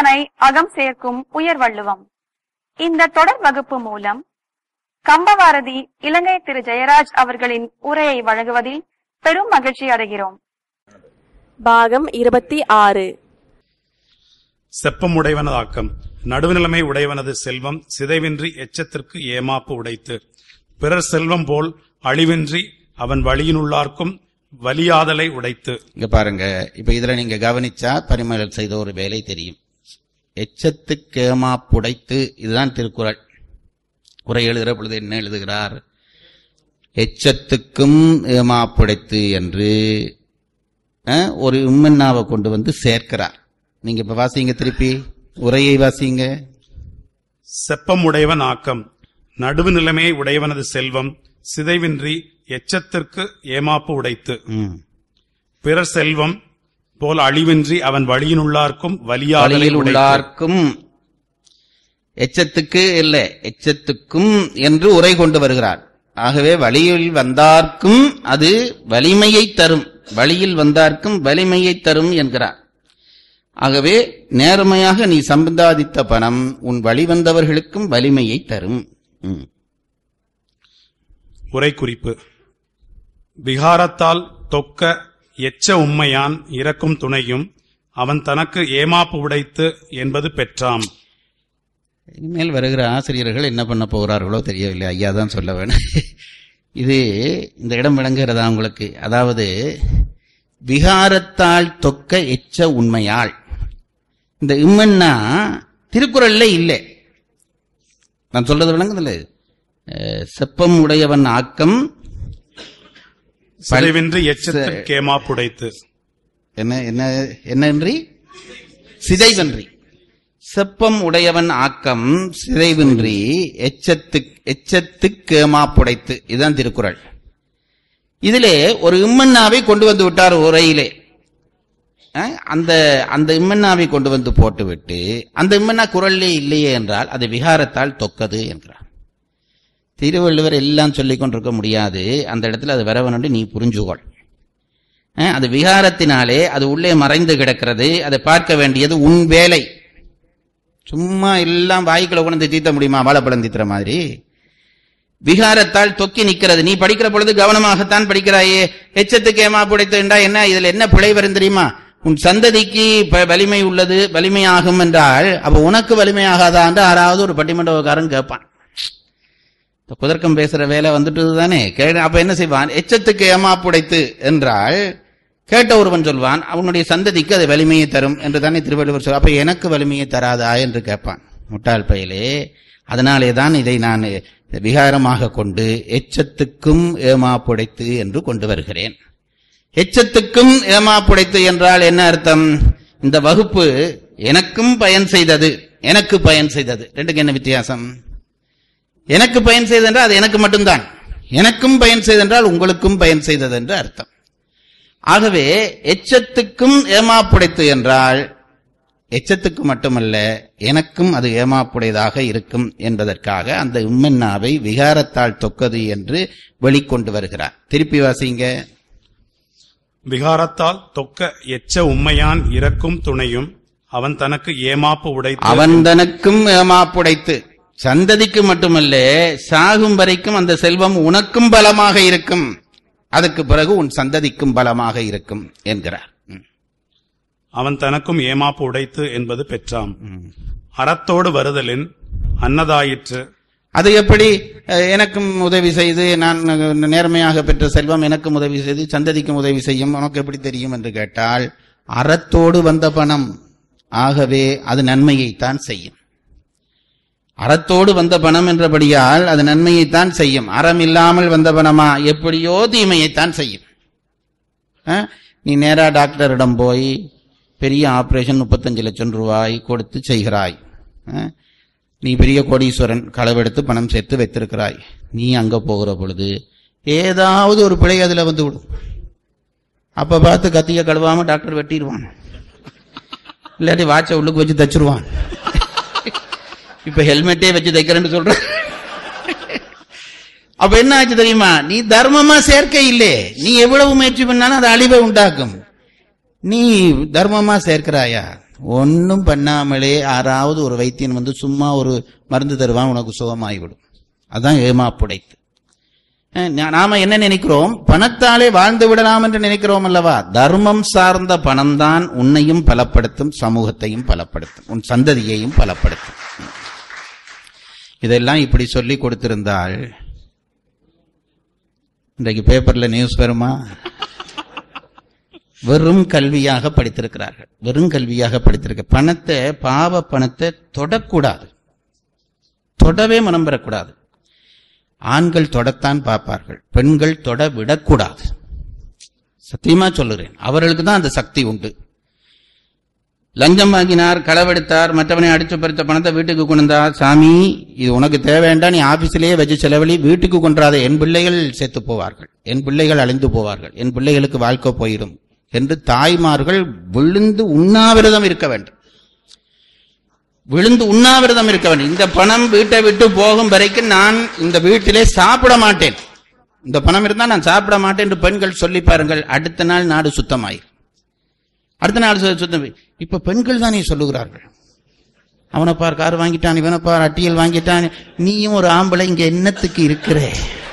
தனை அகம் சேர்க்கும் உயர்வள்ளுவம் இந்த தொடர் வகுப்பு மூலம் கம்பவாரதி இலங்கை திரு ஜெயராஜ் அவர்களின் உரையை வழங்குவதில் பெரும் மகிழ்ச்சி அடைகிறோம் பாகம் இருபத்தி ஆறு செப்பமுடைவனதாக்கம் நடுவுநிலைமை உடையவனது செல்வம் சிதைவின்றி எச்சத்திற்கு ஏமாப்பு உடைத்து பிறர் செல்வம் போல் அழிவின்றி அவன் வழியினுள்ளார்க்கும் வலியாதலை உடைத்து இங்க பாருங்க இப்ப இதுல நீங்க கவனிச்சா பரிமளர் செய்த ஒரு வேலை தெரியும் எச்சத்துக்கேமா புடைத்து இதுதான் திருக்குறள் உரை எழுதுகிற பொழுது என்ன எழுதுகிறார் எச்சத்துக்கும் ஏமா புடைத்து என்று அஹ், ஒரு உம்மன்னாவை கொண்டு வந்து சேர்க்கிறார் நீங்க இப்ப வாசிங்க திருப்பி உரையை வாசிங்க செப்பமுடையவன் ஆக்கம் நடுவுநிலைமையை உடையவனது செல்வம் சிதைவின்றி எச்சத்திற்கு ஏமாப்பு உடைத்து ம். பிறர் செல்வம் போல் அழிவின்றி அவன் வழியினுள்ளார்க்கும் வலியாதலை வழியில் உடைத்து உள்ளார்க்கும் எச்சத்துக்கு இல்லை எச்சத்துக்கும் என்று உரை கொண்டு வருகிறார் ஆகவே வழியில் வந்தார்க்கும் அது வலிமையை தரும் வழியில் வந்தார்க்கும் வலிமையை தரும் என்கிறார் ஆகவே நேர்மையாக நீ சம்பாதித்த பணம் உன் வழி வந்தவர்களுக்கும் வலிமையை தரும் ம். உரை குறிப்பு விகாரத்தால் தொக்க எச்ச உம்மையான் இறக்கும் துணையும் அவன் தனக்கு ஏமாப்பு உடைத்து என்பது பெற்றாம் இனிமேல் வருகிற ஆசிரியர்கள் என்ன பண்ண போகிறார்களோ தெரியவில்லை ஐயா தான் சொல்ல வேணும் இது இந்த இடம் விளங்குகிறதா உங்களுக்கு அதாவது விகாரத்தால் தொக்க எச்ச உண்மையாள் இந்த இம்மன்னா திருக்குறள்ல இல்லை நான் சொல்றது விளங்குதில்ல அஹ், செப்பம் உடையவன் ஆக்கம் சிதைவின்றி எச்சத்திற்கு ஏமாப்பு உடைத்து என்ன என்ன என்னன்றி சிதைவன்றி செப்பம் உடையவன் ஆக்கம் சிதைவின்றி எச்சத்து எச்சத்துக்கேமா புடைத்து இதுதான் திருக்குறள் இதிலே ஒரு இம்மன்னாவை கொண்டு வந்து விட்டார் உரையிலே அஹ், அந்த அந்த இம்மன்னாவை கொண்டு வந்து போட்டுவிட்டு அந்த இம்மன்னா குரல்லே இல்லையே என்றால் அது விகாரத்தால் தொக்கது என்கிறார் திருவள்ளுவர் எல்லாம் சொல்லிக் கொண்டிருக்க முடியாது அந்த இடத்துல அது வரவனுண்டு நீ புரிஞ்சுகொள் அஹ், அது விகாரத்தினாலே அது உள்ளே மறைந்து கிடக்கிறது அதை பார்க்க வேண்டியது உன் வேலை சும்மா எல்லாம் வாய்க்குள்ள கொண்டு தீத்த முடியுமா வாழைப்பழம் தீத்துற மாதிரி விகாரத்தால் தொக்கி நிக்கிறது நீ படிக்கிற பொழுது கவனமாகத்தான் படிக்கிறாயே எச்சத்துக்கு ஏமா புடைத்துண்டா என்ன இதுல என்ன பிழை வரும் தெரியுமா உன் சந்ததிக்கு ப- வலிமை உள்ளது வலிமையாகும் என்றால் அப்ப உனக்கு வலிமையாகாதா என்று யாராவது ஒரு பட்டிமண்டபக்காரன் கேட்பான் இந்த குதர்க்கம் பேசுற வேலை வந்துட்டு தானே அப்ப என்ன செய்வான் எச்சத்துக்கு ஏமா புடைத்து என்றால் கேட்ட ஒருவன் சொல்வான் அவனுடைய சந்ததிக்கு அது வலிமையை தரும் என்று தானே திருவள்ளுவர் சொல் அப்ப எனக்கு வலிமையை தராதா என்று கேட்பான் முட்டாள் பயலே அதனாலே தான் இதை நான் விகாரமாக கொண்டு எச்சத்துக்கும் ஏமா புடைத்து என்று கொண்டு வருகிறேன் எச்சத்துக்கும் ஏமா புடைத்து என்றால் என்ன அர்த்தம் இந்த வகுப்பு எனக்கும் பயன் செய்தது எனக்கு பயன் செய்தது ரெண்டுக்கு என்ன வித்தியாசம் எனக்கு பயன் செய்தென்றால் அது எனக்கு மட்டும்தான் எனக்கும் பயன் செய்தென்றால் உங்களுக்கும் பயன் செய்தது என்று அர்த்தம் ஆகவே எச்சத்துக்கும் ஏமாப்புடைத்து என்றால் எச்சத்துக்கு மட்டுமல்ல எனக்கும் அது ஏமாப்புடையதாக இருக்கும் என்பதற்காக அந்த உம்மென்னாவை விகாரத்தால் தொக்கது என்று வெளிக்கொண்டு வருகிறார் திருப்பி வாசிங்க விகாரத்தால் தொக்க எச்ச உம்மையான் இறக்கும் துணையும் அவன் தனக்கு ஏமாப்பு உடைத்து அவன் தனக்கும் ஏமாப்புடைத்து சந்ததிக்கு மட்டுமல்ல சாகும் வரைக்கும் அந்த செல்வம் உனக்கும் பலமாக இருக்கும் அதுக்கு பிறகு உன் சந்ததிக்கும் பலமாக இருக்கும் என்கிறார் ம். அவன் தனக்கும் ஏமாப்பு உடைத்து என்பது பெற்றாம் அறத்தோடு வருதலின் அன்னதாயிற்று அது எப்படி அஹ், எனக்கும் உதவி செய்து நான் அஹ், நேர்மையாக பெற்ற செல்வம் எனக்கும் உதவி செய்து சந்ததிக்கும் உதவி செய்யும் உனக்கு எப்படி தெரியும் என்று கேட்டால் அறத்தோடு வந்த பணம் ஆகவே அது நன்மையைத்தான் செய்யும் அறத்தோடு வந்த பணம் என்றபடியால் அது நன்மையைத்தான் செய்யும் அறம் இல்லாமல் வந்த பணமா எப்படியோ தீமையைத்தான் செய்யும் அஹ், நீ நேரா டாக்டரிடம் போய் பெரிய ஆபரேஷன் முப்பத்தஞ்சு லட்சம் ரூபாய் கொடுத்து செய்கிறாய் அஹ், நீ பெரிய கோடீஸ்வரன் களவெடுத்து பணம் சேர்த்து வைத்திருக்கிறாய் நீ அங்க போகிற பொழுது ஏதாவது ஒரு பிழை அதுல வந்து விடும் அப்ப பார்த்து கத்திய கழுவாம டாக்டர் வெட்டிடுவான் இல்லாட்டி வாட்சை உள்ளுக்கு வச்சு தச்சிருவான் இப்ப ஹெல்மெட்டே வச்சு தைக்கிறேன்னு சொல்ற அப்ப என்ன ஆச்சு தெரியுமா நீ தர்மமா சேர்க்க இல்லே நீ எவ்வளவு முயற்சி பண்ணாலும் அது அழிவை உண்டாக்கும் நீ தர்மமா சேர்க்கிறாயா ஒன்னும் பண்ணாமலே யாராவது ஒரு வைத்தியன் வந்து சும்மா ஒரு மருந்து தருவான் உனக்கு சுகமாகிவிடும் அதான் ஏமாப்புடைத்து அஹ் நா- நாம என்ன நினைக்கிறோம் பணத்தாலே வாழ்ந்து விடலாம் என்று நினைக்கிறோம் அல்லவா தர்மம் சார்ந்த பணம்தான் உன்னையும் பலப்படுத்தும் சமூகத்தையும் பலப்படுத்தும் உன் சந்ததியையும் பலப்படுத்தும் இதெல்லாம் இப்படி சொல்லி கொடுத்திருந்தால் இன்றைக்கு பேப்பர்ல நியூஸ் வருமா வெறும் கல்வியாக படித்திருக்கிறார்கள் வெறும் கல்வியாக படித்திருக்க பணத்தை பாவ பணத்தை தொடக்கூடாது தொடவே மனம் பெறக்கூடாது ஆண்கள் தொடத்தான் பார்ப்பார்கள் பெண்கள் தொட விடக்கூடாது சத்தியமா சொல்லுறேன் அவர்களுக்கு தான் அந்த சக்தி உண்டு லஞ்சம் வாங்கினார் களவெடுத்தார் மற்றவனை அடிச்சு பறித்த பணத்தை வீட்டுக்கு கொண்டு வந்தார் சாமி இது உனக்கு தேவையாண்டா நீ ஆபீஸிலேயே வச்சு செலவழி வீட்டுக்கு கொன்றாத என் பிள்ளைகள் செத்து போவார்கள் என் பிள்ளைகள் அழிந்து போவார்கள் என் பிள்ளைகளுக்கு வாழ்க்கை போயிடும் என்று தாய்மார்கள் விழுந்து உண்ணாவிரதம் இருக்க வேண்டும் விழுந்து உண்ணாவிரதம் இருக்க வேண்டும் இந்த பணம் வீட்டை விட்டு போகும் வரைக்கும் நான் இந்த வீட்டிலே சாப்பிட மாட்டேன் இந்த பணம் இருந்தா நான் சாப்பிட மாட்டேன் என்று பெண்கள் சொல்லி பாருங்கள் அடுத்த நாள் நாடு சுத்தமாயிரும் அடுத்த நாள் சு- சுத்தம் இப்ப பெண்கள் தானே சொல்லுகிறார்கள் அவனை பார் கார் வாங்கிட்டான் இவனை பார் அட்டியல் வாங்கிட்டான் நீயும் ஒரு ஆம்பளை இங்க என்னத்துக்கு இருக்கிறே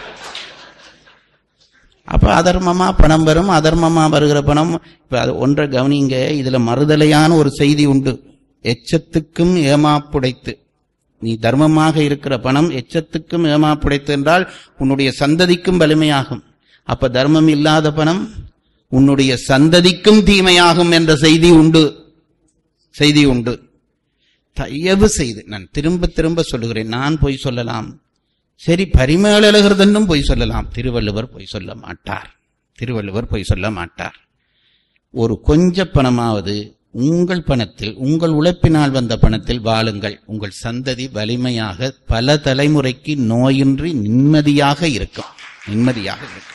அப்ப அதர்மமா பணம் வரும் அதர்மமா வருகிற பணம் இப்ப அது ஒன்றை கவனிங்க இதுல மறுதலையான ஒரு செய்தி உண்டு எச்சத்துக்கும் ஏமாப்புடைத்து நீ தர்மமாக இருக்கிற பணம் எச்சத்துக்கும் ஏமாப்புடைத்து என்றால் உன்னுடைய சந்ததிக்கும் வலிமையாகும் அப்ப தர்மம் இல்லாத பணம் உன்னுடைய சந்ததிக்கும் தீமையாகும் என்ற செய்தி உண்டு செய்தி உண்டு தயவு செய்து நான் திரும்ப திரும்ப சொல்லுகிறேன் நான் போய் சொல்லலாம் சரி பரிமேலழகிறதென்னும் பொய் சொல்லலாம் திருவள்ளுவர் பொய் சொல்ல மாட்டார் திருவள்ளுவர் பொய் சொல்ல மாட்டார் ஒரு கொஞ்ச பணமாவது உங்கள் பணத்தில் உங்கள் உழைப்பினால் வந்த பணத்தில் வாழுங்கள் உங்கள் சந்ததி வலிமையாக பல தலைமுறைக்கு நோயின்றி நிம்மதியாக இருக்கும் நிம்மதியாக இருக்கும்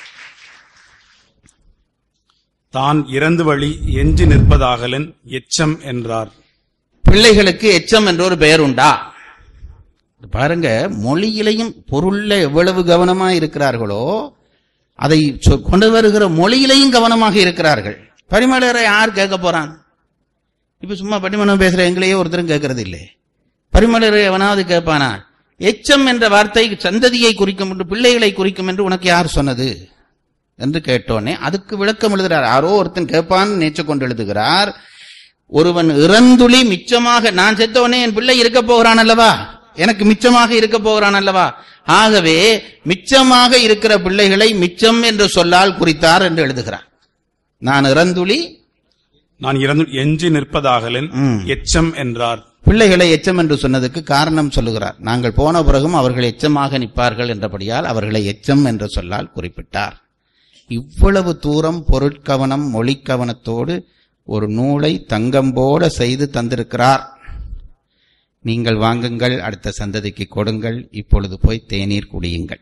தான் இறந்து வழி எஞ்சி நிற்பதாகலன் எச்சம் என்றார் பிள்ளைகளுக்கு எச்சம் என்ற ஒரு பெயர் உண்டா பாருங்க மொழியிலையும் பொருள்ல எவ்வளவு கவனமா இருக்கிறார்களோ அதை சொ- கொண்டு வருகிற மொழியிலையும் கவனமாக இருக்கிறார்கள் பரிமளரை யார் கேட்க போறான் இப்ப சும்மா பட்டிமன்றம் பேசுற எங்களையே ஒருத்தரும் கேட்கறது இல்லை பரிமளரை எவனாவது கேட்பானா எச்சம் என்ற வார்த்தை சந்ததியை குறிக்கும் என்று பிள்ளைகளை குறிக்கும் என்று உனக்கு யார் சொன்னது என்று கேட்டோன்னே அதுக்கு விளக்கம் எழுதுகிறார் யாரோ ஒருத்தன் கேட்பான்னு நினைச்சு கொண்டு எழுதுகிறார் ஒருவன் இறந்துளி மிச்சமாக நான் செத்தவனே என் பிள்ளை இருக்க போகிறான் அல்லவா எனக்கு மிச்சமாக இருக்க போகிறான் அல்லவா ஆகவே மிச்சமாக இருக்கிற பிள்ளைகளை மிச்சம் என்று சொல்லால் குறித்தார் என்று எழுதுகிறார் நான் இறந்துளி நான் இறந்து எஞ்சி நிற்பதாகலன் ம். எச்சம் என்றார் பிள்ளைகளை எச்சம் என்று சொன்னதுக்கு காரணம் சொல்லுகிறார் நாங்கள் போன பிறகும் அவர்கள் எச்சமாக நிற்பார்கள் என்றபடியால் அவர்களை எச்சம் என்று சொல்லால் குறிப்பிட்டார் இவ்வளவு தூரம் பொருட்கவனம் மொழிக்கவனத்தோடு ஒரு நூலை தங்கம் போல செய்து தந்திருக்கிறார் நீங்கள் வாங்குங்கள் அடுத்த சந்ததிக்கு கொடுங்கள் இப்பொழுது போய் தேநீர் குடியுங்கள்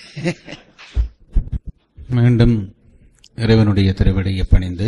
மீண்டும் இறைவனுடைய திருவடியை பணிந்து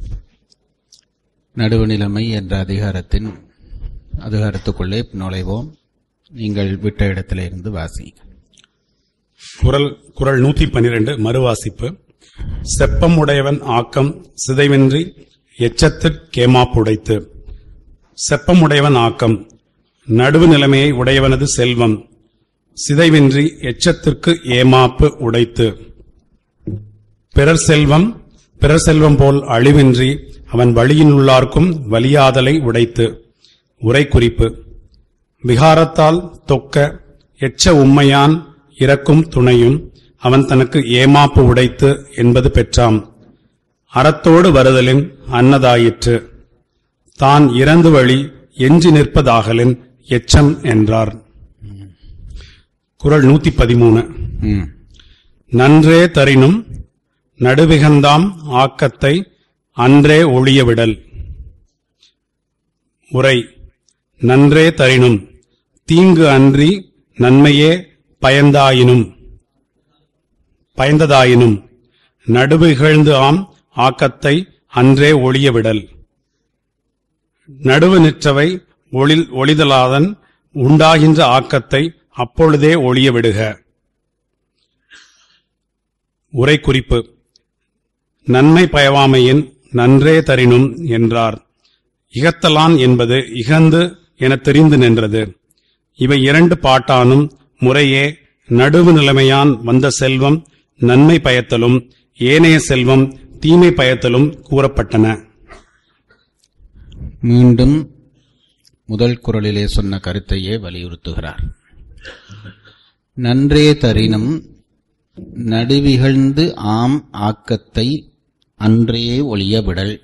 நடுவுநிலைமை என்ற அதிகாரத்தின் அதிகாரத்துக்குள்ளே நுழைவோம் நீங்கள் விட்ட இடத்தில இருந்து வாசிங்க குரல் குரல் நூத்தி பன்னிரண்டு மறுவாசிப்பு செப்பம் உடையவன் ஆக்கம் சிதைவின்றி எச்சத்திற் கேமாப்புடைத்து செப்பம் உடையவன் ஆக்கம் நடுவு நிலைமையை உடையவனது செல்வம் சிதைவின்றி எச்சத்திற்கு ஏமாப்பு உடைத்து பிறர் செல்வம் பிறர் செல்வம் போல் அழிவின்றி அவன் வழியினுள்ளார்க்கும் வலியாதலை உடைத்து உரை குறிப்பு விகாரத்தால் தொக்க எச்ச உம்மையான் இறக்கும் துணையும் அவன் தனக்கு ஏமாப்பு உடைத்து என்பது பெற்றாம் அறத்தோடு வருதலின் அன்னதாயிற்று தான் இறந்து வழி எஞ்சி நிற்பதாகலின் எச்சம் என்றார் குரல் நூத்தி பதிமூணு ம். நன்றே தரினும் நடுவிகந்தாம் ஆக்கத்தை அன்றே ஒழியவிடல் உரை நன்றே தரினும் தீங்கு அன்றி நன்மையே பயந்தாயினும் பயந்ததாயினும் நடுவிகழ்ந்து ஆம் ஆக்கத்தை அன்றே ஒழியவிடல் நடுவு நிற்றவை ஒளில் ஒளிதலாதன் உண்டாகின்ற ஆக்கத்தை அப்பொழுதே ஒழிய விடுக உரை குறிப்பு நன்மை பயவாமையின் நன்றே தரினும் என்றார் இகத்தலான் என்பது இகந்து எனத் தெரிந்து நின்றது இவை இரண்டு பாட்டானும் முறையே நடுவு நிலைமையான் வந்த செல்வம் நன்மை பயத்தலும் ஏனைய செல்வம் தீமை பயத்தலும் கூறப்பட்டன மீண்டும் முதல் குரலிலே சொன்ன கருத்தையே வலியுறுத்துகிறார் நன்றே தரினும் நடுவிகழ்ந்து ஆம் ஆக்கத்தை அன்றே ஒளிய விடல்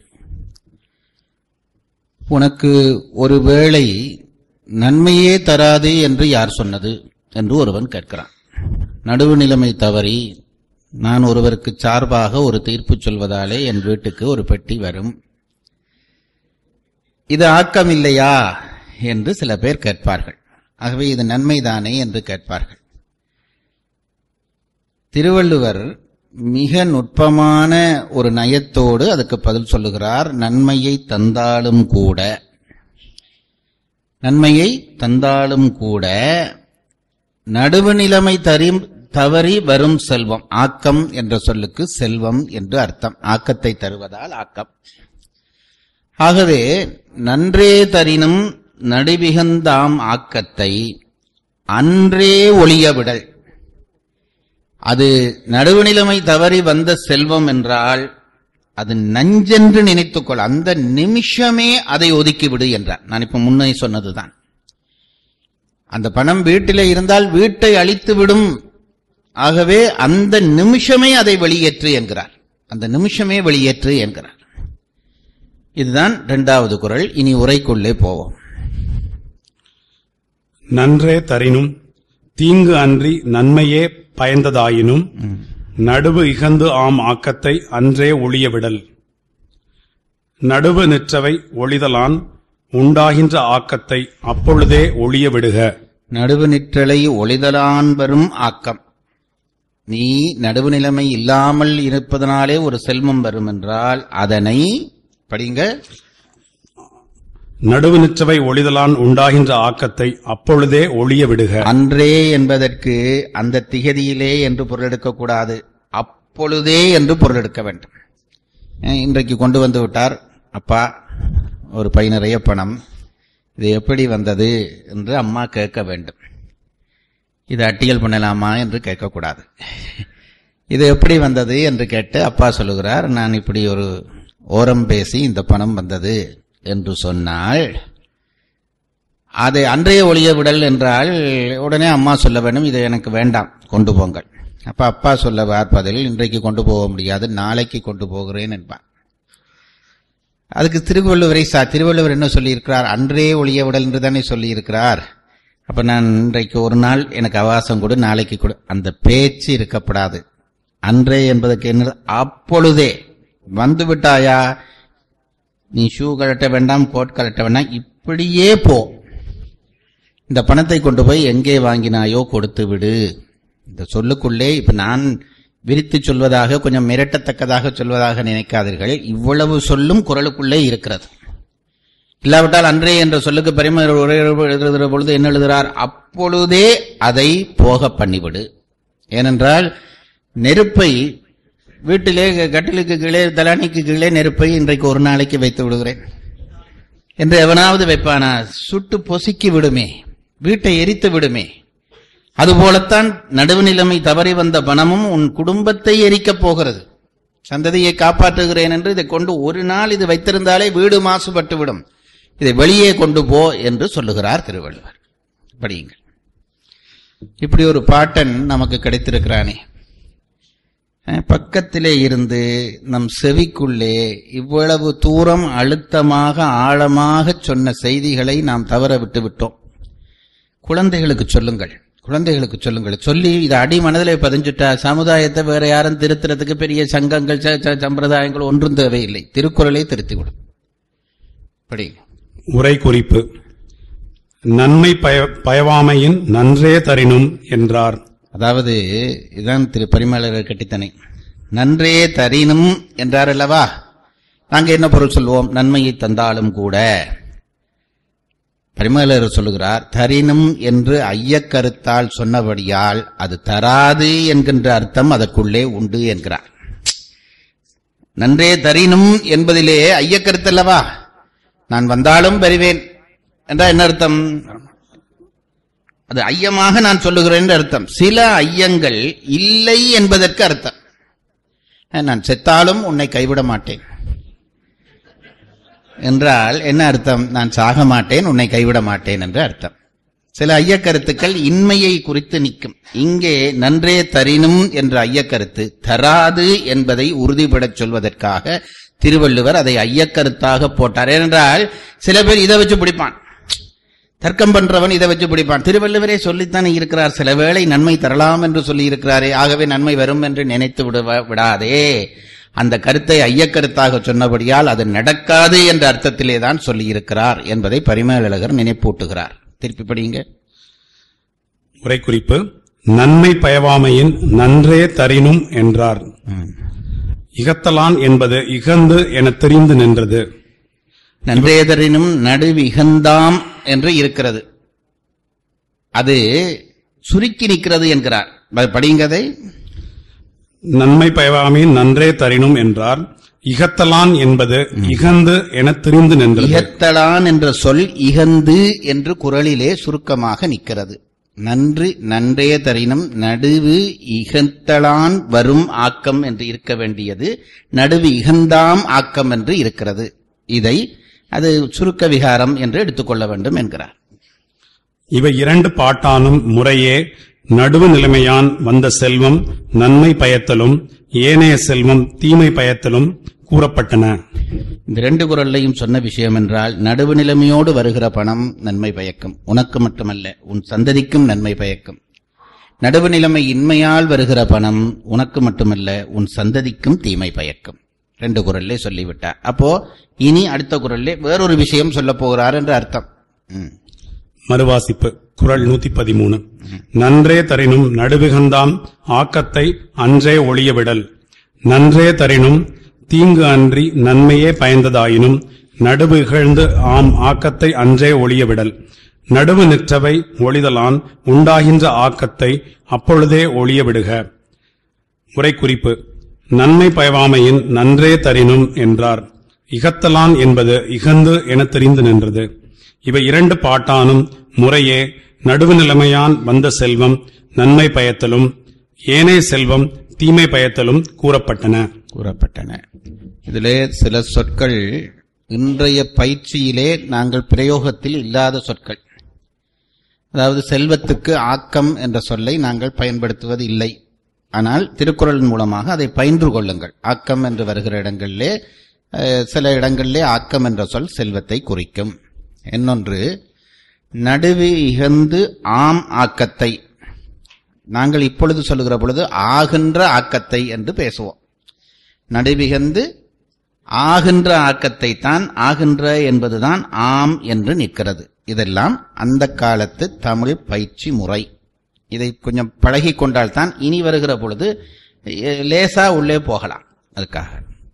உனக்கு ஒருவேளை நன்மையே தராது என்று யார் சொன்னது என்று ஒருவன் கேட்கிறான் நடுவு நிலைமை தவறி நான் ஒருவருக்கு சார்பாக ஒரு தீர்ப்பு சொல்வதாலே என் வீட்டுக்கு ஒரு பெட்டி வரும் இது ஆக்கம் இல்லையா என்று சில பேர் கேட்பார்கள் ஆகவே இது நன்மைதானே என்று கேட்பார்கள் திருவள்ளுவர் மிக நுட்பமான ஒரு நயத்தோடு அதுக்கு பதில் சொல்லுகிறார் நன்மையை தந்தாலும் கூட நன்மையை தந்தாலும் கூட நடுவு நிலைமை தரி தவறி வரும் செல்வம் ஆக்கம் என்ற சொல்லுக்கு செல்வம் என்று அர்த்தம் ஆக்கத்தை தருவதால் ஆக்கம் ஆகவே நன்றே தரினும் நடுவிகந்தாம் ஆக்கத்தை அன்றே ஒளிய விடல் அது நடுவுநிலைமை தவறி வந்த செல்வம் என்றால் அது நஞ்சென்று நினைத்துக்கொள் அந்த நிமிஷமே அதை ஒதுக்கிவிடு என்றார் நான் இப்ப முன்னே சொன்னதுதான் அந்த பணம் வீட்டிலே இருந்தால் வீட்டை அழித்து விடும் ஆகவே அந்த நிமிஷமே அதை வெளியேற்று என்கிறார் அந்த நிமிஷமே வெளியேற்று என்கிறார் இதுதான் இரண்டாவது குரல் இனி உரைக்குள்ளே போவோம் நன்றே தரினும் தீங்கு அன்றி நன்மையே பயந்ததாயினும் நடுவு இகந்து ஆம் ஆக்கத்தை அன்றே ஒளிய விடல் நடுவு நிற்றவை ஒளிதலான் உண்டாகின்ற ஆக்கத்தை அப்பொழுதே ஒளிய விடுக நடுவு நிற்றலை ஒளிதலான் வரும் ஆக்கம் நீ நடுவு நிலைமை இல்லாமல் இருப்பதனாலே ஒரு செல்வம் வரும் என்றால் அதனை படிங்க நடுவு நிற்றவை ஒளிதலான் உண்டாகின்ற ஆக்கத்தை அப்பொழுதே ஒளிய விடுக அன்றே என்பதற்கு அந்த திகதியிலே என்று பொருள் எடுக்கக்கூடாது அப்பொழுதே என்று பொருள் எடுக்க வேண்டும் அஹ் இன்றைக்கு கொண்டு வந்து விட்டார் அப்பா ஒரு பை நிறைய பணம் இது எப்படி வந்தது என்று அம்மா கேட்க வேண்டும் இது அட்டியல் பண்ணலாமா என்று கேட்கக்கூடாது இது எப்படி வந்தது என்று கேட்டு அப்பா சொல்லுகிறார் நான் இப்படி ஒரு ஓரம் பேசி இந்த பணம் வந்தது என்று சொன்னால் அதை அன்றைய ஒளிய விடல் என்றால் உடனே அம்மா சொல்ல வேண்டும் இது எனக்கு வேண்டாம் கொண்டு போங்கள் அப்ப அப்பா சொல்ல பார்ப்பதில் இன்றைக்கு கொண்டு போக முடியாது நாளைக்கு கொண்டு போகிறேன் என்பார் அதுக்கு திருவள்ளுவரை சா திருவள்ளுவர் என்ன சொல்லியிருக்கிறார் அன்றே ஒளிய விடல் என்று தானே சொல்லியிருக்கிறார் அப்ப நான் இன்றைக்கு ஒரு நாள் எனக்கு அவகாசம் கொடு நாளைக்கு கொடு அந்த பேச்சு இருக்கப்படாது அன்றே என்பதற்கு என்ன அப்பொழுதே வந்து விட்டாயா நீ ஷூ கழட்ட வேண்டாம் கோட் கழட்ட வேண்டாம் இப்படியே போ இந்த பணத்தை கொண்டு போய் எங்கே வாங்கினாயோ கொடுத்து விடு இந்த சொல்லுக்குள்ளே இப்ப நான் விரித்து சொல்வதாக கொஞ்சம் மிரட்டத்தக்கதாக சொல்வதாக நினைக்காதீர்கள் இவ்வளவு சொல்லும் குரலுக்குள்ளே இருக்கிறது இல்லாவிட்டால் அன்றே என்ற சொல்லுக்கு பெருமை உரை எழுதுகிற பொழுது என்ன எழுதுகிறார் அப்பொழுதே அதை போக பண்ணிவிடு ஏனென்றால் நெருப்பை வீட்டிலே கட்டிலுக்கு கீழே தலானிக்கு கீழே நெருப்பை இன்றைக்கு ஒரு நாளைக்கு வைத்து விடுகிறேன் என்று எவனாவது வைப்பானா சுட்டு பொசுக்கி விடுமே வீட்டை எரித்து விடுமே அதுபோலத்தான் நடுவு நிலைமை தவறி வந்த பணமும் உன் குடும்பத்தை எரிக்கப் போகிறது சந்ததியை காப்பாற்றுகிறேன் என்று இதை கொண்டு ஒரு நாள் இது வைத்திருந்தாலே வீடு மாசுபட்டு விடும் இதை வெளியே கொண்டு போ என்று சொல்லுகிறார் திருவள்ளுவர் படியுங்கள் இப்படி ஒரு பாட்டன் நமக்கு கிடைத்திருக்கிறானே அஹ், பக்கத்திலே இருந்து நம் செவிக்குள்ளே இவ்வளவு தூரம் அழுத்தமாக ஆழமாக சொன்ன செய்திகளை நாம் தவற விட்டு விட்டோம் குழந்தைகளுக்கு சொல்லுங்கள் குழந்தைகளுக்கு சொல்லுங்கள் சொல்லி இதை அடி மனதிலே பதிஞ்சுட்டா சமுதாயத்தை வேற யாரும் திருத்துறதுக்கு பெரிய சங்கங்கள் ச- ச- சம்பிரதாயங்கள் ஒன்றும் தேவையில்லை திருக்குறளை திருத்திவிடும் படி உரை குறிப்பு நன்மை பய பயவாமையின் நன்றே தரினும் என்றார் அதாவது இதுதான் திரு பரிமளர் கட்டித்தனை நன்றே தரினும் என்றார் அல்லவா நாங்க என்ன பொருள் சொல்லுவோம் நன்மையை தந்தாலும் கூட பரிமளர் சொல்லுகிறார் தரினும் என்று ஐயக்கருத்தால் சொன்னபடியால் அது தராது என்கின்ற அர்த்தம் அதற்குள்ளே உண்டு என்கிறார் நன்றே தரினும் என்பதிலே ஐயக்கருத்தல்லவா நான் வந்தாலும் வருவேன் என்றால் என்ன அர்த்தம் அது ஐயமாக நான் சொல்லுகிறேன் என்று அர்த்தம் சில ஐயங்கள் இல்லை என்பதற்கு அர்த்தம் அஹ், நான் செத்தாலும் உன்னை கைவிட மாட்டேன் என்றால் என்ன அர்த்தம் நான் சாக மாட்டேன் உன்னை கைவிட மாட்டேன் என்று அர்த்தம் சில ஐயக்கருத்துக்கள் இன்மையை குறித்து நிற்கும் இங்கே நன்றே தரினும் என்ற ஐயக்கருத்து தராது என்பதை உறுதிபடச் சொல்வதற்காக திருவள்ளுவர் அதை ஐயக்கருத்தாக போட்டார் ஏனென்றால் சில பேர் இதை வச்சு பிடிப்பான் தர்க்கம் பண்றவன் இதை வச்சு பிடிப்பான் திருவள்ளுவரே சொல்லித்தானே இருக்கிறார் சில வேளை நன்மை தரலாம் என்று சொல்லி இருக்கிறாரே ஆகவே நன்மை வரும் என்று நினைத்து விடுவ விடாதே அந்த கருத்தை ஐயக்கருத்தாக சொன்னபடியால் அது நடக்காது என்ற அர்த்தத்திலே தான் சொல்லியிருக்கிறார் என்பதை பரிமேலழகர் நினைப்பூட்டுகிறார் திருப்பி படிங்க உரை குறிப்பு நன்மை பயவாமையின் நன்றே தரினும் என்றார் இகத்தலான் என்பது இகந்து எனத் தெரிந்து நின்றது நன்றேதரினும் நடுவிகந்தாம் என்று இருக்கிறது அது சுருக்கி நிற்கிறது என்கிறார் ப- படிங்கதை நன்மை பயவாமையின் நன்றே தரினும் என்றார் இகத்தலான் என்பது இகந்து எனத் தெரிந்து நின்றது இகத்தலான் என்ற சொல் இகந்து என்று குரலிலே சுருக்கமாக நிற்கிறது நன்று நன்றே தரினும் நடுவு இகத்தலான் வரும் ஆக்கம் என்று இருக்க வேண்டியது நடுவு இகந்தாம் ஆக்கம் என்று இருக்கிறது இதை அது சுருக்க விகாரம் என்று எடுத்துக்கொள்ள வேண்டும் என்கிறார் இவை இரண்டு பாட்டானும் முறையே நடுவு நிலைமையான் வந்த செல்வம் நன்மை பயத்தலும் ஏனைய செல்வம் தீமை பயத்தலும் கூறப்பட்டன இந்த ரெண்டு குரல்லையும் சொன்ன விஷயம் என்றால் நடுவு நிலைமையோடு வருகிற பணம் நன்மை பயக்கும் உனக்கு மட்டுமல்ல உன் சந்ததிக்கும் நன்மை பயக்கும் நடுவு நிலைமை இன்மையால் வருகிற பணம் உனக்கு மட்டுமல்ல உன் சந்ததிக்கும் தீமை பயக்கும் ரெண்டு குரல்லே சொல்லிவிட்டார் அப்போ இனி அடுத்த குரல்லே வேறொரு விஷயம் சொல்ல போகிறார் என்று அர்த்தம் ம். மறுவாசிப்பு குறள் நூத்தி பதிமூணு நன்றே தரினும் நடுவிகந்தாம் ஆக்கத்தை அன்றே ஒளிய விடல் நன்றே தரினும் தீங்கு அன்றி நன்மையே பயந்ததாயினும் நடுவு இகழ்ந்து ஆம் ஆக்கத்தை அன்றே ஒளிய விடல் நடுவு நிற்றவை ஒளிதலான் உண்டாகின்ற ஆக்கத்தை அப்பொழுதே ஒளிய விடுக உரை குறிப்பு நன்மை பயவாமையின் நன்றே தரினும் என்றார் இகத்தலான் என்பது இகந்து எனத் தெரிந்து நின்றது இவை இரண்டு பாட்டானும் முறையே நடுவு நிலைமையான் வந்த செல்வம் நன்மை பயத்தலும் ஏனைய செல்வம் தீமை பயத்தலும் கூறப்பட்டன கூறப்பட்டன இதிலே சில சொற்கள் இன்றைய பயிற்சியிலே நாங்கள் பிரயோகத்தில் இல்லாத சொற்கள் அதாவது செல்வத்துக்கு ஆக்கம் என்ற சொல்லை நாங்கள் பயன்படுத்துவது இல்லை ஆனால் திருக்குறள் மூலமாக அதை பயின்று கொள்ளுங்கள் ஆக்கம் என்று வருகிற இடங்களிலே அஹ், சில இடங்களிலே ஆக்கம் என்ற சொல் செல்வத்தை குறிக்கும் இன்னொன்று நடுவு இகந்து ஆம் ஆக்கத்தை நாங்கள் இப்பொழுது சொல்லுகிற பொழுது ஆகின்ற ஆக்கத்தை என்று பேசுவோம் நடுவிகந்து ஆகின்ற ஆக்கத்தை தான் ஆகின்ற என்பதுதான் ஆம் என்று நிற்கிறது இதெல்லாம் அந்த காலத்து தமிழ் பயிற்சி முறை இதை கொஞ்சம் பழகி கொண்டால்தான் இனி வருகிற பொழுது எ, லேசா உள்ளே போகலாம் அதுக்காக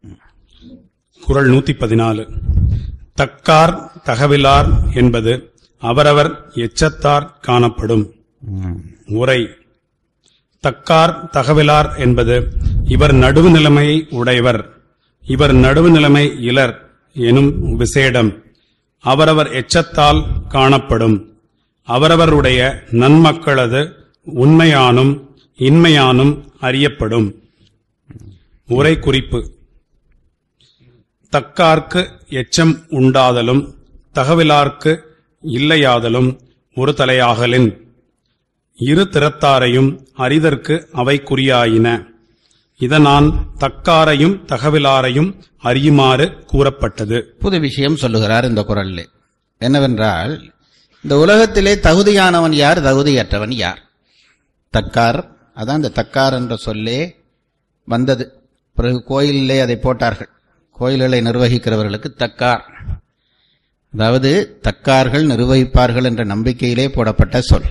குறள் நூத்தி பதினாலு தக்கார் தகவிலார் என்பது அவரவர் எச்சத்தார் காணப்படும் உரை தக்கார் தகவிலார் என்பது இவர் நடுவு நிலைமையை உடையவர் இவர் நடுவு நிலைமை இலர் எனும் விசேடம் அவரவர் எச்சத்தால் காணப்படும் அவரவருடைய நன்மக்களது உண்மையானும் இன்மையானும் அறியப்படும் உரை குறிப்பு தக்கார்க்கு எச்சம் உண்டாதலும் தகவிலார்க்கு இல்லையாதலும் ஒரு தலையாகலின் இரு திறத்தாரையும் அறிதற்கு அவை குறியாயின இதனான் தக்காரையும் தகவிலாரையும் அறியுமாறு கூறப்பட்டது புது விஷயம் சொல்லுகிறார் இந்த குரல்ல என்னவென்றால் இந்த உலகத்திலே தகுதியானவன் யார் தகுதியற்றவன் யார் தக்கார் அதான் இந்த தக்கார் என்ற சொல்லே வந்தது பிறகு கோயிலிலே அதை போட்டார்கள் கோயில்களை நிர்வகிக்கிறவர்களுக்கு தக்கார் அதாவது தக்கார்கள் நிர்வகிப்பார்கள் என்ற நம்பிக்கையிலே போடப்பட்ட சொல்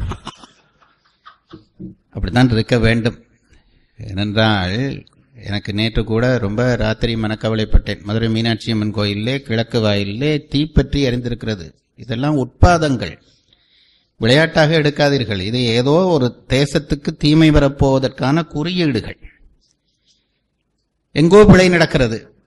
அப்படித்தான் இருக்க வேண்டும் ஏனென்றால் எனக்கு நேற்று கூட ரொம்ப ராத்திரி மனக்கவலைப்பட்டேன் மதுரை மீனாட்சி அம்மன் கோயிலே கிழக்கு வாயிலே தீப்பற்றி எரிந்திருக்கிறது இதெல்லாம் உட்பாதங்கள் விளையாட்டாக எடுக்காதீர்கள் இது ஏதோ ஒரு தேசத்துக்கு தீமை வரப்போவதற்கான குறியீடுகள் எங்கோ பிழை நடக்கிறது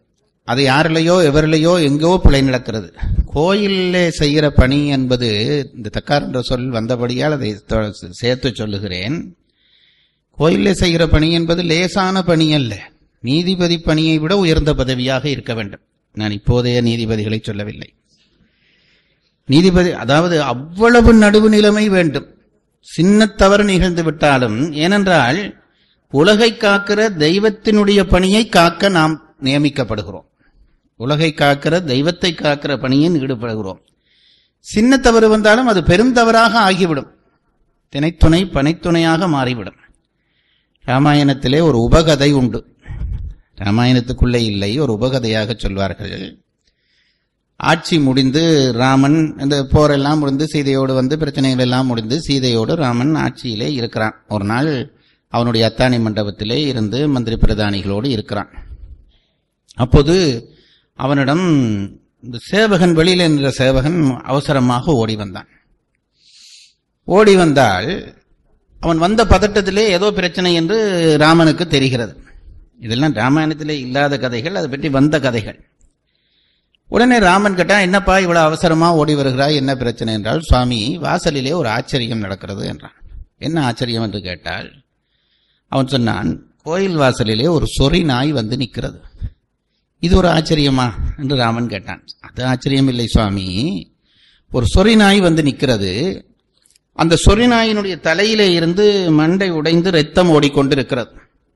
அது யாரிலையோ எவரிலையோ எங்கோ பிழை நடக்கிறது கோயிலே செய்கிற பணி என்பது இந்த தக்கார் என்ற சொல் வந்தபடியால் அதை தொ- சேர்த்து சொல்லுகிறேன் கோயிலே செய்கிற பணி என்பது லேசான பணி அல்ல நீதிபதி பணியை விட உயர்ந்த பதவியாக இருக்க வேண்டும் நான் இப்போதைய நீதிபதிகளை சொல்லவில்லை நீதிபதி அதாவது அவ்வளவு நடுவு நிலைமை வேண்டும் சின்ன தவறு நிகழ்ந்து விட்டாலும் ஏனென்றால் உலகை காக்கிற தெய்வத்தினுடைய பணியை காக்க நாம் நியமிக்கப்படுகிறோம் உலகை காக்கிற தெய்வத்தை காக்கிற பணியில் ஈடுபடுகிறோம் சின்ன தவறு வந்தாலும் அது பெருந்தவறாக ஆகிவிடும் திணைத்துணை பனைத்துணையாக மாறிவிடும் ராமாயணத்திலே ஒரு உபகதை உண்டு ராமாயணத்துக்குள்ளே இல்லை ஒரு உபகதையாக சொல்வார்கள் ஆட்சி முடிந்து ராமன் இந்த போரெல்லாம் முடிந்து சீதையோடு வந்து பிரச்சனைகள் எல்லாம் முடிந்து சீதையோடு ராமன் ஆட்சியிலே இருக்கிறான் ஒரு நாள் அவனுடைய அத்தாணி மண்டபத்திலே இருந்து மந்திரி பிரதானிகளோடு இருக்கிறான் அப்போது அவனிடம் இந்த சேவகன் வெளியில் நின்ற சேவகன் அவசரமாக ஓடி வந்தான் ஓடி வந்தால் அவன் வந்த பதட்டத்திலே ஏதோ பிரச்சனை என்று ராமனுக்கு தெரிகிறது இதெல்லாம் ராமாயணத்திலே இல்லாத கதைகள் அதை பற்றி வந்த கதைகள் உடனே ராமன் கேட்டா என்னப்பா இவ்வளவு அவசரமா ஓடி வருகிறாய் என்ன பிரச்சனை என்றால் சுவாமி வாசலிலே ஒரு ஆச்சரியம் நடக்கிறது என்றான் என்ன ஆச்சரியம் என்று கேட்டால் அவன் சொன்னான் கோயில் வாசலிலே ஒரு சொறி நாய் வந்து நிற்கிறது இது ஒரு ஆச்சரியமா என்று ராமன் கேட்டான் அது ஆச்சரியம் இல்லை சுவாமி ஒரு சொறி நாய் வந்து நிற்கிறது அந்த சொறி நாயினுடைய தலையிலே இருந்து மண்டை உடைந்து ரத்தம் ஓடிக்கொண்டிருக்கிறது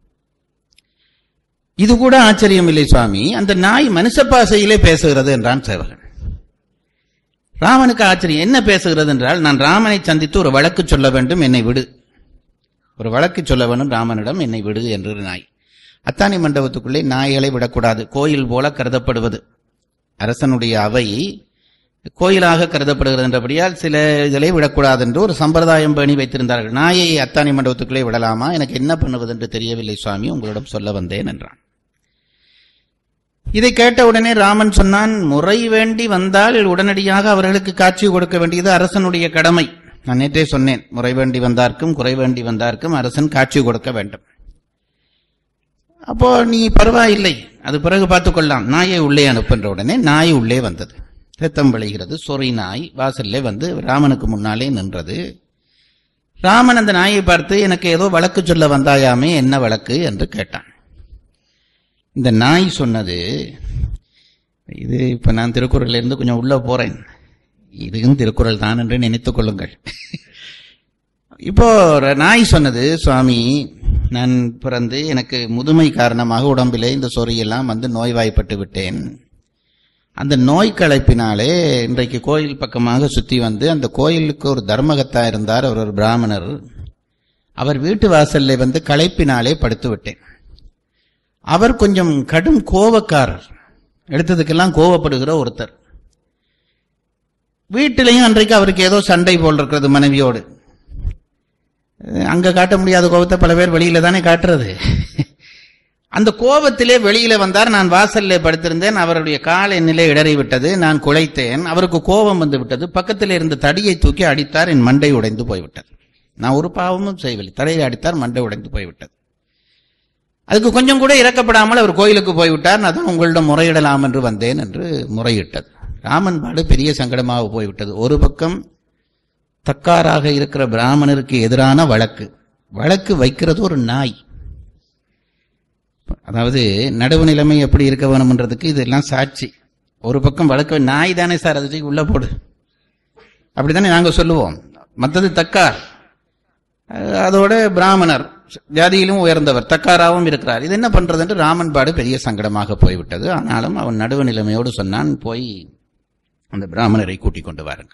இது கூட ஆச்சரியம் இல்லை சுவாமி அந்த நாய் மனுஷ பாசையிலே பேசுகிறது என்றான் சேவகன் ராமனுக்கு ஆச்சரியம் என்ன பேசுகிறது என்றால் நான் ராமனை சந்தித்து ஒரு வழக்கு சொல்ல வேண்டும் என்னை விடு ஒரு வழக்கு சொல்ல வேண்டும் ராமனிடம் என்னை விடு என்று நாய் அத்தானி மண்டபத்துக்குள்ளே நாய்களை விடக்கூடாது கோயில் போல கருதப்படுவது அரசனுடைய அவை கோயிலாக கருதப்படுகிறது என்றபடியால் சில இதிலே விடக்கூடாது என்று ஒரு சம்பிரதாயம் பேணி வைத்திருந்தார்கள் நாயை அத்தானி மண்டபத்துக்குள்ளே விடலாமா எனக்கு என்ன பண்ணுவது என்று தெரியவில்லை சுவாமி உங்களிடம் சொல்ல வந்தேன் என்றான் இதை கேட்ட உடனே ராமன் சொன்னான் முறை வேண்டி வந்தால் உடனடியாக அவர்களுக்கு காட்சி கொடுக்க வேண்டியது அரசனுடைய கடமை நான் நேற்றே சொன்னேன் முறை வேண்டி வந்தார்க்கும் குறை வேண்டி வந்தார்க்கும் அரசன் காட்சி கொடுக்க வேண்டும் அப்போ நீ பரவாயில்லை அது பிறகு பார்த்துக் கொள்ளலாம் நாயை உள்ளே அனுப்புன்ற உடனே நாய் உள்ளே வந்தது ரத்தம் விளைகிறது சொறி நாய் வாசல்லே வந்து ராமனுக்கு முன்னாலே நின்றது ராமன் அந்த நாயை பார்த்து எனக்கு ஏதோ வழக்கு சொல்ல வந்தாயாமே என்ன வழக்கு என்று கேட்டான் இந்த நாய் சொன்னது இது இப்ப நான் திருக்குறள்ல இருந்து கொஞ்சம் உள்ள போறேன் இதுவும் திருக்குறள் தான் என்று நினைத்துக் கொள்ளுங்கள் இப்போ ஒரு நாய் சொன்னது சுவாமி நான் பிறந்து எனக்கு முதுமை காரணமாக உடம்பிலே இந்த சொறியெல்லாம் வந்து நோய்வாய்ப்பட்டு விட்டேன் அந்த நோய் களைப்பினாலே இன்றைக்கு கோயில் பக்கமாக சுத்தி வந்து அந்த கோயிலுக்கு ஒரு தர்மகத்தா இருந்தார் அவர் ஒரு பிராமணர் அவர் வீட்டு வாசல்ல வந்து களைப்பினாலே படுத்து விட்டேன் அவர் கொஞ்சம் கடும் கோபக்காரர் எடுத்ததுக்கெல்லாம் கோவப்படுகிற ஒருத்தர் வீட்டிலையும் அன்றைக்கு அவருக்கு ஏதோ சண்டை போல் இருக்கிறது மனைவியோடு அஹ் அங்க காட்ட முடியாத கோபத்தை பல பேர் வெளியில தானே காட்டுறது அந்த கோபத்திலே வெளியில வந்தார் நான் வாசல்ல படுத்திருந்தேன் அவருடைய கால் என்னிலே இடறி விட்டது நான் குலைத்தேன் அவருக்கு கோபம் வந்து விட்டது பக்கத்தில் இருந்த தடியை தூக்கி அடித்தார் என் மண்டை உடைந்து போய்விட்டது நான் ஒரு பாவமும் செய்யவில்லை தடையை அடித்தார் மண்டை உடைந்து போய்விட்டது அதுக்கு கொஞ்சம் கூட இறக்கப்படாமல் அவர் கோயிலுக்கு போய்விட்டார் நான் தான் உங்களிடம் முறையிடலாம் என்று வந்தேன் என்று முறையிட்டது ராமன் பாடு பெரிய சங்கடமாக போய்விட்டது ஒரு பக்கம் தக்காராக இருக்கிற பிராமணருக்கு எதிரான வழக்கு வழக்கு வைக்கிறது ஒரு நாய் அதாவது நடுவு நிலைமை எப்படி இருக்க வேணும்ன்றதுக்கு இதெல்லாம் சாட்சி ஒரு பக்கம் வழக்கு நாய் தானே சார் அது தூக்கி உள்ள போடு அப்படித்தானே நாங்க சொல்லுவோம் மற்றது தக்கார் அஹ் அதோட பிராமணர் ஜாதியிலும் உயர்ந்தவர் தக்காராவும் இருக்கிறார் இது என்ன பண்றது என்று ராமன் பாடு பெரிய சங்கடமாக போய்விட்டது ஆனாலும் அவன் நடுவு நிலைமையோடு சொன்னான் போய் அந்த பிராமணரை கூட்டிக் கொண்டு வாருங்கள்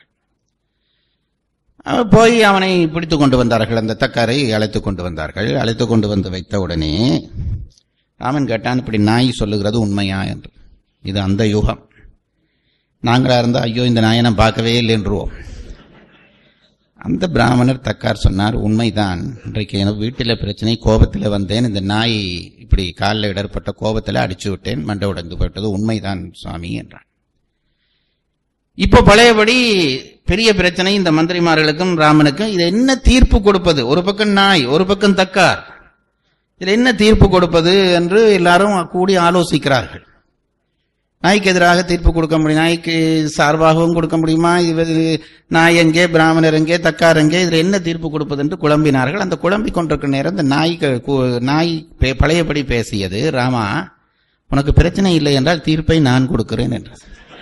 அவர் போய் அவனை பிடித்து கொண்டு வந்தார்கள் அந்த தக்காரை அழைத்து கொண்டு வந்தார்கள் அழைத்து கொண்டு வந்து வைத்த உடனே ராமன் கேட்டான் இப்படி நாய் சொல்லுகிறது உண்மையா என்று இது அந்த யுகம் நாங்களா இருந்தா ஐயோ இந்த நாயை நான் பார்க்கவே இல்லை என்றுவோம் அந்த பிராமணர் தக்கார் சொன்னார் உண்மைதான் இன்றைக்கு எனக்கு வீட்டில் பிரச்சனை கோபத்தில் வந்தேன் இந்த நாய் இப்படி காலில் இடர்பட்ட கோபத்தில் அடிச்சு விட்டேன் மண்டை உடைந்து போயிட்டது உண்மைதான் சுவாமி என்றான் இப்போ பழையபடி பெரிய பிரச்சனை இந்த மந்திரிமார்களுக்கும் ராமனுக்கும் இது என்ன தீர்ப்பு கொடுப்பது ஒரு பக்கம் நாய் ஒரு பக்கம் தக்கார் இதுல என்ன தீர்ப்பு கொடுப்பது என்று எல்லாரும் கூடி ஆலோசிக்கிறார்கள் நாய்க்கு எதிராக தீர்ப்பு கொடுக்க முடியும் நாய்க்கு சார்பாகவும் கொடுக்க முடியுமா இவர் நாய் எங்கே பிராமணர் எங்கே தக்கார் எங்கே இதில் என்ன தீர்ப்பு கொடுப்பது என்று குழம்பினார்கள் அந்த குழம்பி கொண்டிருக்கிற நேரம் இந்த நாய்க்கு கு- நாய் பே- பழையபடி பேசியது ராமா உனக்கு பிரச்சனை இல்லை என்றால் தீர்ப்பை நான் கொடுக்கிறேன் என்றது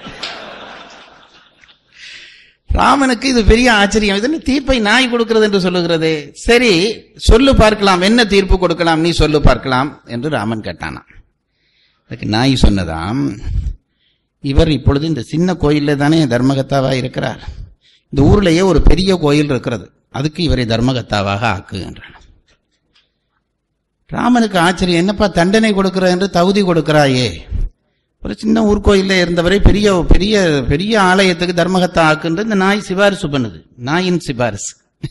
ராமனுக்கு இது பெரிய ஆச்சரியம் இது என்ன தீர்ப்பை நாய் கொடுக்கிறது என்று சொல்லுகிறது சரி சொல்லு பார்க்கலாம் என்ன தீர்ப்பு கொடுக்கலாம் நீ சொல்லு பார்க்கலாம் என்று ராமன் கேட்டானாம் அதுக்கு நாய் சொன்னதாம் இவர் இப்பொழுது இந்த சின்ன கோயில்ல தானே தர்மகத்தாவா இருக்கிறார் இந்த ஊர்லயே ஒரு பெரிய கோயில் இருக்கிறது அதுக்கு இவரை தர்மகத்தாவாக ஆக்கு என்றான் ராமனுக்கு ஆச்சரியம் என்னப்பா தண்டனை கொடுக்கிற என்று தகுதி கொடுக்கிறாயே ஒரு சின்ன ஊர்கோயில்ல இருந்தவரை பெரிய பெரிய பெரிய ஆலயத்துக்கு தர்மகத்தா ஆக்குன்ற இந்த நாய் சிபாரிசு பண்ணுது நாயின் சிபாரிசு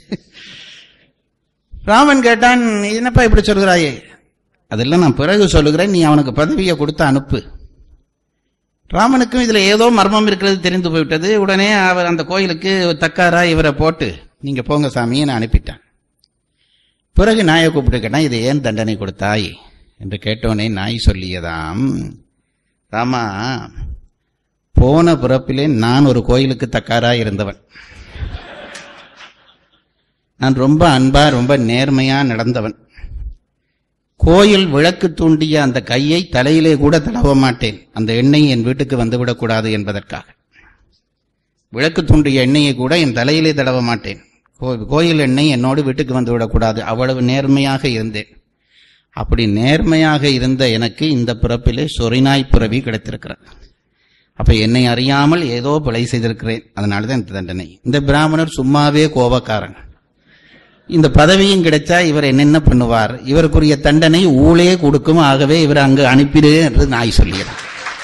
ராமன் கேட்டான் என்னப்பா இப்படி சொல்கிறாயே அதெல்லாம் நான் பிறகு சொல்லுகிறேன் நீ அவனுக்கு பதவியை கொடுத்து அனுப்பு ராமனுக்கும் இதுல ஏதோ மர்மம் இருக்கிறது தெரிந்து போய்விட்டது உடனே அவர் அந்த கோயிலுக்கு தக்காரா இவரை போட்டு நீங்க போங்க சாமியை நான் அனுப்பிட்டான் பிறகு நாயை கூப்பிட்டு கேட்டான் இதை ஏன் தண்டனை கொடுத்தாய் என்று கேட்டோனே நாய் சொல்லியதாம் ராமா போன பிறப்பிலே நான் ஒரு கோயிலுக்கு தக்காரா இருந்தவன் நான் ரொம்ப அன்பா ரொம்ப நேர்மையா நடந்தவன் கோயில் விளக்கு தூண்டிய அந்த கையை தலையிலே கூட தடவ மாட்டேன் அந்த எண்ணெய் என் வீட்டுக்கு வந்துவிடக்கூடாது என்பதற்காக விளக்கு தூண்டிய எண்ணெயை கூட என் தலையிலே தடவ மாட்டேன் கோ- கோயில் எண்ணெய் என்னோடு வீட்டுக்கு வந்து விடக்கூடாது அவ்வளவு நேர்மையாக இருந்தேன் அப்படி நேர்மையாக இருந்த எனக்கு இந்த பிறப்பிலே சொரிநாய் பிறவி கிடைத்திருக்கிறது அப்ப என்னை அறியாமல் ஏதோ பிழை செய்திருக்கிறேன் அதனாலதான் இந்த தண்டனை இந்த பிராமணர் சும்மாவே கோபக்காரன் இந்த பதவியும் கிடைச்சா இவர் என்னென்ன பண்ணுவார் இவருக்குரிய தண்டனை ஊழே கொடுக்கும் ஆகவே இவர் அங்கு அனுப்பிடு என்று நாய் சொல்லுகிறார்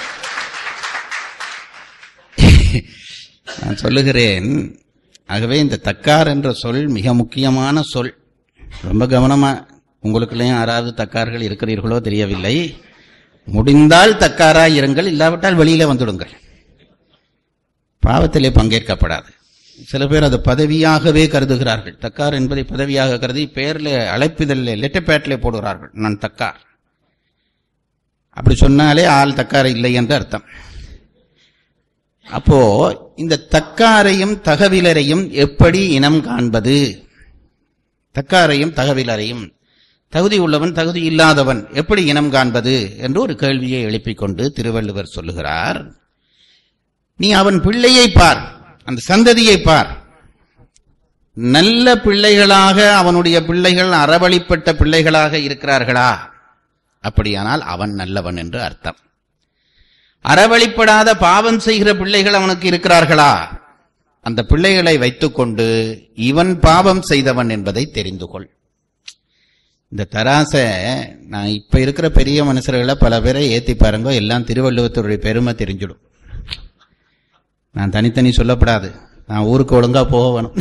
நான் சொல்லுகிறேன் ஆகவே இந்த தக்கார் என்ற சொல் மிக முக்கியமான சொல் ரொம்ப கவனமா உங்களுக்குள்ளேயும் யாராவது தக்கார்கள் இருக்கிறீர்களோ தெரியவில்லை முடிந்தால் தக்காராய் இருங்கள் இல்லாவிட்டால் வெளியில வந்துடுங்கள் பாவத்திலே பங்கேற்கப்படாது சில பேர் அது பதவியாகவே கருதுகிறார்கள் தக்கார் என்பதை பதவியாக கருதி பெயர்ல அழைப்பிதழில் லெட்டர் பேட்ல போடுகிறார்கள் நான் தக்கார் அப்படி சொன்னாலே ஆள் தக்கார் இல்லை என்று அர்த்தம் அப்போ இந்த தக்காரையும் தகவிலரையும் எப்படி இனம் காண்பது தக்காரையும் தகவிலரையும் தகுதி உள்ளவன் தகுதி இல்லாதவன் எப்படி இனம் காண்பது என்று ஒரு கேள்வியை எழுப்பிக் கொண்டு திருவள்ளுவர் சொல்லுகிறார் நீ அவன் பிள்ளையை பார் அந்த சந்ததியை பார் நல்ல பிள்ளைகளாக அவனுடைய பிள்ளைகள் அறவழிப்பட்ட பிள்ளைகளாக இருக்கிறார்களா அப்படியானால் அவன் நல்லவன் என்று அர்த்தம் அறவழிப்படாத பாவம் செய்கிற பிள்ளைகள் அவனுக்கு இருக்கிறார்களா அந்த பிள்ளைகளை வைத்துக்கொண்டு இவன் பாவம் செய்தவன் என்பதை தெரிந்து கொள் இந்த தராச நான் இப்ப இருக்கிற பெரிய மனுஷர்களை பல பேரை ஏத்தி பாருங்க எல்லாம் திருவள்ளுவத்துடைய பெருமை தெரிஞ்சிடும் நான் தனித்தனி சொல்லப்படாது நான் ஊருக்கு ஒழுங்கா போகணும்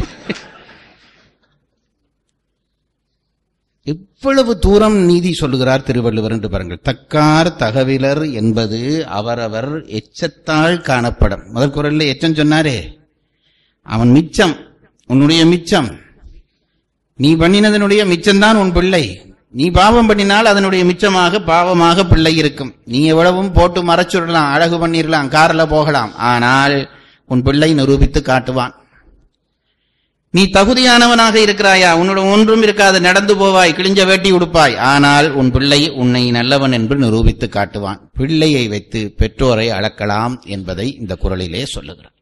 எவ்வளவு தூரம் நீதி சொல்லுகிறார் திருவள்ளுவர் என்று பாருங்கள் தக்கார் தகவிலர் என்பது அவரவர் எச்சத்தால் காணப்படும் முதல் குரல்ல எச்சம் சொன்னாரே அவன் மிச்சம் உன்னுடைய மிச்சம் நீ பண்ணினதனுடைய மிச்சம்தான் உன் பிள்ளை நீ பாவம் பண்ணினால் அதனுடைய மிச்சமாக பாவமாக பிள்ளை இருக்கும் நீ எவ்வளவும் போட்டு மறைச்சுடலாம் அழகு பண்ணிடலாம் கார்ல போகலாம் ஆனால் உன் பிள்ளை நிரூபித்து காட்டுவான் நீ தகுதியானவனாக இருக்கிறாயா உன்னோட ஒன்றும் இருக்காது நடந்து போவாய் கிழிஞ்ச வேட்டி உடுப்பாய் ஆனால் உன் பிள்ளை உன்னை நல்லவன் என்று நிரூபித்து காட்டுவான் பிள்ளையை வைத்து பெற்றோரை அளக்கலாம் என்பதை இந்த குரலிலே சொல்லுகிறார்